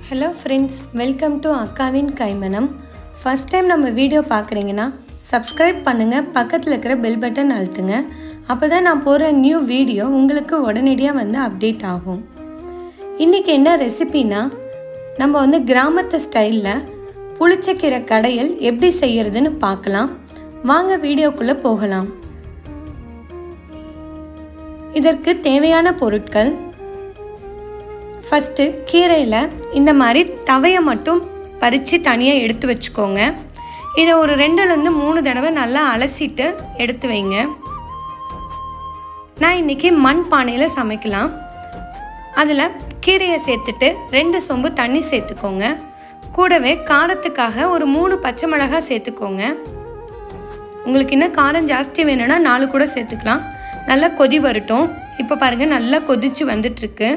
hello friends welcome to அக்காவின் கைமணம் first time நம்ம வீடியோ பார்க்குறீங்கன்னா சப்ஸ்கிரைப் பண்ணுங்கள் பக்கத்தில் இருக்கிற பெல் பட்டன் அழுத்துங்க அப்போ தான் நான் போடுற நியூ வீடியோ உங்களுக்கு உடனடியாக வந்து அப்டேட் ஆகும் இன்றைக்கி என்ன ரெசிபினா நம்ம வந்து கிராமத்து ஸ்டைலில் புளிச்சக்கீரை கடையல் எப்படி செய்யறதுன்னு பார்க்கலாம் வாங்க வீடியோக்குள்ளே போகலாம் இதற்கு தேவையான பொருட்கள் ஃபஸ்ட்டு கீரையில் இந்த மாதிரி தவையை மட்டும் பறித்து தனியாக எடுத்து வச்சுக்கோங்க இதை ஒரு ரெண்டுலேருந்து மூணு தடவை நல்லா அலசிட்டு எடுத்து வைங்க நான் இன்றைக்கி மண் பானையில் சமைக்கலாம் அதில் கீரையை சேர்த்துட்டு ரெண்டு சொம்பு தண்ணி சேர்த்துக்கோங்க கூடவே காரத்துக்காக ஒரு மூணு பச்சை மிளகாய் சேர்த்துக்கோங்க உங்களுக்கு இன்னும் காரம் ஜாஸ்தி வேணும்னா நாலு கூட சேர்த்துக்கலாம் நல்லா கொதி வரட்டும் இப்போ பாருங்கள் நல்லா கொதிச்சு வந்துட்டுருக்கு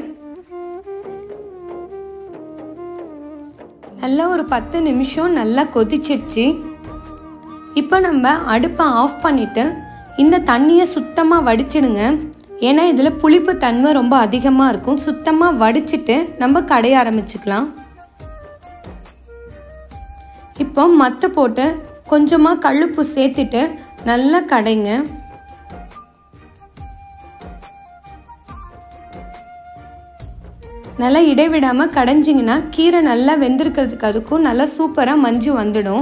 நல்லா ஒரு பத்து நிமிஷம் நல்லா கொதிச்சிருச்சு இப்போ நம்ம அடுப்பை ஆஃப் பண்ணிவிட்டு இந்த தண்ணியை சுத்தமாக வடிச்சிடுங்க ஏன்னா இதில் புளிப்பு தன்மை ரொம்ப அதிகமாக இருக்கும் சுத்தமாக வடிச்சிட்டு நம்ம கடைய ஆரம்பிச்சுக்கலாம் இப்போ மத்து போட்டு கொஞ்சமாக கல்லுப்பு சேர்த்துட்டு நல்லா கடைங்க நல்லா இடைவிடாமல் கடைஞ்சிங்கன்னா கீரை நல்லா வெந்திருக்கிறதுக்கு அதுக்கும் நல்லா சூப்பராக மஞ்சு வந்துடும்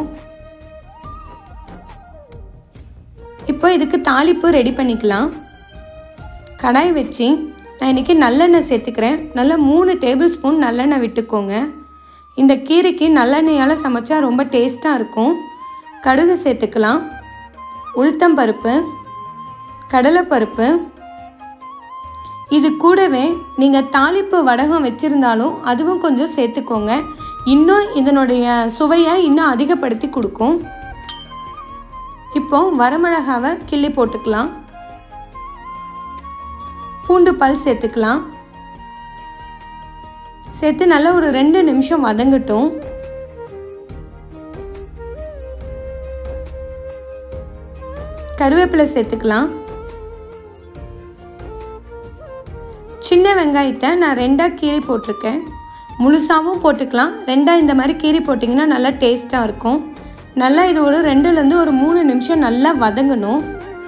இப்போ இதுக்கு தாளிப்பு ரெடி பண்ணிக்கலாம் கடாய் வச்சு நான் இன்றைக்கி நல்லெண்ணெய் சேர்த்துக்கிறேன் நல்லா மூணு டேபிள் ஸ்பூன் நல்லெண்ணெய் விட்டுக்கோங்க இந்த கீரைக்கு நல்லெண்ணெயால் சமைச்சா ரொம்ப டேஸ்ட்டாக இருக்கும் கடுகு சேர்த்துக்கலாம் உளுத்தம்பருப்பு கடலைப்பருப்பு இது கூடவே நீங்கள் தாளிப்பு வடகம் வச்சுருந்தாலும் அதுவும் கொஞ்சம் சேர்த்துக்கோங்க இன்னும் இதனுடைய சுவையை இன்னும் அதிகப்படுத்தி கொடுக்கும் இப்போ வரமிளகாவை கிள்ளி போட்டுக்கலாம் பூண்டு பல் சேர்த்துக்கலாம் சேர்த்து நல்லா ஒரு ரெண்டு நிமிஷம் வதங்கட்டும் கருவேப்பிலை சேர்த்துக்கலாம் சின்ன வெங்காயத்தை நான் ரெண்டாக கீறி போட்டிருக்கேன் முழுசாகவும் போட்டுக்கலாம் ரெண்டாக இந்த மாதிரி கீறி போட்டிங்கன்னா நல்லா டேஸ்ட்டாக இருக்கும் நல்லா இது ஒரு ரெண்டுலேருந்து ஒரு மூணு நிமிஷம் நல்லா வதங்கணும்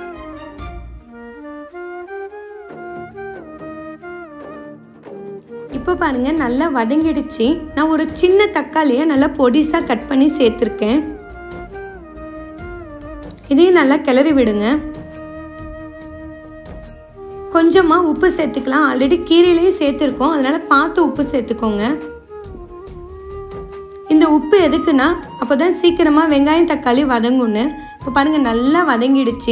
இப்போ பாருங்கள் நல்லா வதங்கிடுச்சு நான் ஒரு சின்ன தக்காளியை நல்லா பொடிசாக கட் பண்ணி சேர்த்துருக்கேன் இதையும் நல்லா கிளறி விடுங்க கொஞ்சமாக உப்பு சேர்த்துக்கலாம் ஆல்ரெடி கீரையிலையும் சேர்த்துருக்கோம் அதனால் பார்த்து உப்பு சேர்த்துக்கோங்க இந்த உப்பு எதுக்குன்னா அப்போ தான் சீக்கிரமாக வெங்காயம் தக்காளி வதங்குன்னு இப்போ பாருங்கள் நல்லா வதங்கிடுச்சு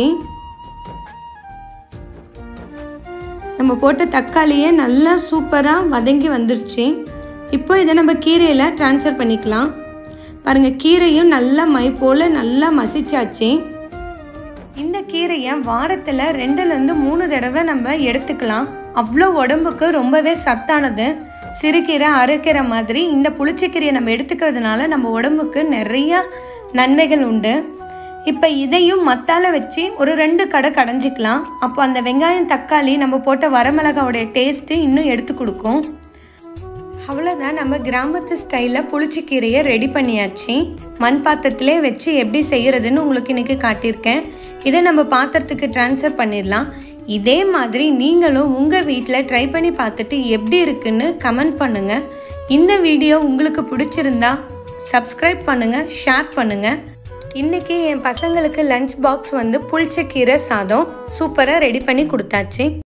நம்ம போட்ட தக்காளியே நல்லா சூப்பராக வதங்கி வந்துருச்சு இப்போ இதை நம்ம கீரையில் ட்ரான்ஸ்ஃபர் பண்ணிக்கலாம் பாருங்கள் கீரையும் நல்லா மை போல் நல்லா மசிச்சாச்சு இந்த கீரையை வாரத்தில் ரெண்டுலேருந்து மூணு தடவை நம்ம எடுத்துக்கலாம் அவ்வளோ உடம்புக்கு ரொம்பவே சத்தானது சிறுகீரை அரைக்கீரை மாதிரி இந்த புளிச்சக்கீரையை நம்ம எடுத்துக்கிறதுனால நம்ம உடம்புக்கு நிறைய நன்மைகள் உண்டு இப்போ இதையும் மத்தால வச்சு ஒரு ரெண்டு கடை கடைஞ்சிக்கலாம் அப்போ அந்த வெங்காயம் தக்காளி நம்ம போட்ட வரமிளகாவுடைய டேஸ்ட்டு இன்னும் எடுத்து கொடுக்கும் அவ்வளோதான் நம்ம கிராமத்து ஸ்டைலில் புளிச்சக்கீரையை ரெடி பண்ணியாச்சு மண் பாத்திரத்திலே வச்சு எப்படி செய்கிறதுன்னு உங்களுக்கு இன்றைக்கி காட்டியிருக்கேன் இதை நம்ம பாத்திரத்துக்கு ட்ரான்ஸ்ஃபர் பண்ணிடலாம் இதே மாதிரி நீங்களும் உங்கள் வீட்டில் ட்ரை பண்ணி பார்த்துட்டு எப்படி இருக்குன்னு கமெண்ட் பண்ணுங்கள் இந்த வீடியோ உங்களுக்கு பிடிச்சிருந்தா சப்ஸ்கிரைப் பண்ணுங்கள் ஷேர் பண்ணுங்கள் இன்றைக்கி என் பசங்களுக்கு லஞ்ச் பாக்ஸ் வந்து புளிச்சக்கீரை சாதம் சூப்பராக ரெடி பண்ணி கொடுத்தாச்சு